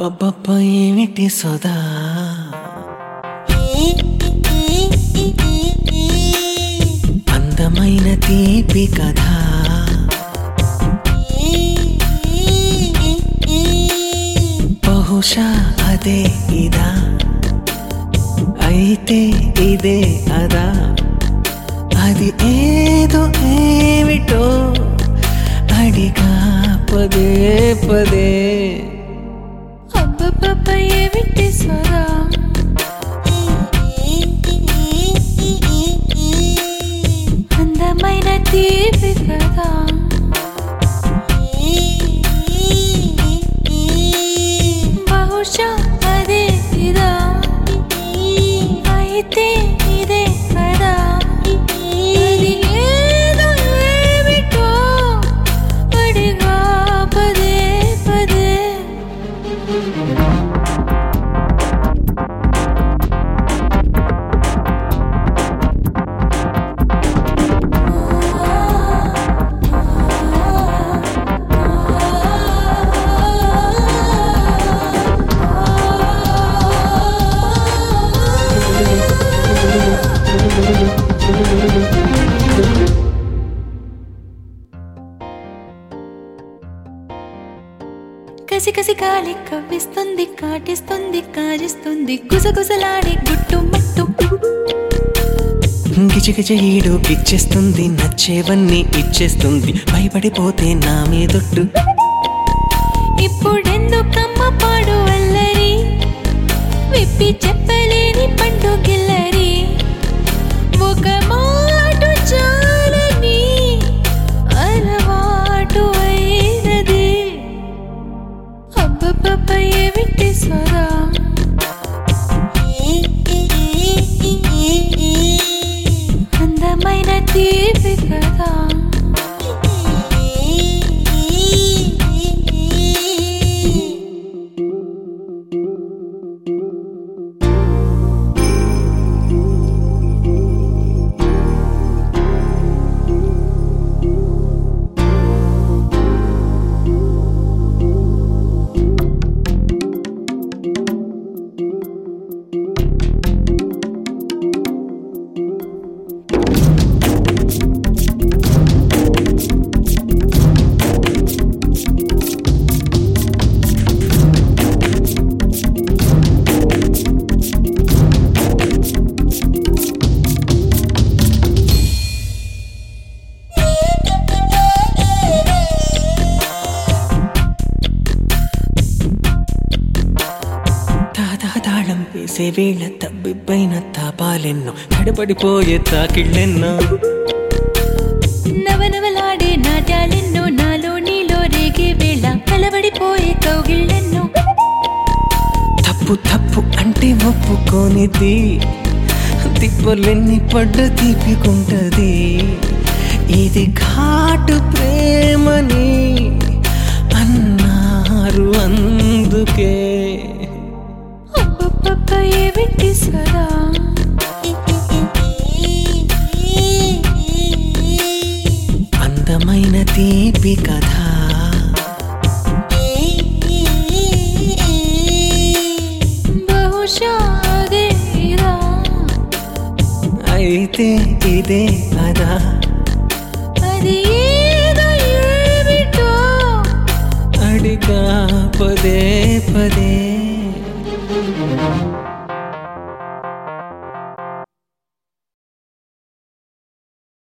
అబ్బబ్బబ్బ ఏమిటి సోదా అందమైన తీపి కథ బహుశా అదే ఇదా అయితే ఇదే అదా అది ఏదో ఏమిటో అడిగా పదే పదే అబ్బబ్బబ్బ ఏమిటి స్వరా అందమైన తీపి కదా బహుశా అదే ఇదా అయితే ఇదే కదా అది ఏదో ఏమిటో అడిగా పదే పదే కసి కసి గాలి కవ్విస్తుంది కాటిస్తుంది కాజిస్తుంది గుసగుసలాడే గుట్టు మట్టు గిజగిజ ఈడు గిచ్చేస్తుంది నచ్చేవన్నీ ఇచ్చేస్తుంది భయపడిపోతే నా మీదొట్టు ఇప్పుడెందుకమ్మ పాడు అల్లరి విప్పి చెప్పలేని పండు గిల్లరి ఒక మాట చాలని అలవాటు అయినది అబ్బబ్బబ్బ ఏమిటి స్వరా అందమైన తీపి కదా తాతా తాళం వేసే వేళ తబ్బిబ్బైన తాపాలెన్నో తడబడిపోయే తాకిళ్ళెన్నో నవనవలాడే నాట్యాలెన్నో నాలో నీలో రేగే వేళ కలబడిపోయే కౌగిళ్ళెన్నో తప్పు తప్పు అంటే ఒప్పుకోనిది తిప్పలెన్ని పడ్డ తీపికుంటది ఇది ఘాటు ప్రేమని అన్నారు అందుకే అబ్బబ్బబ్బ ఏమిటి స్వరా అందమైన తీపి కథ బహుశా అదే ఇదా అయితే ఇదే అదా అది ఏదో ఏమిటో అడిగా పదే పదే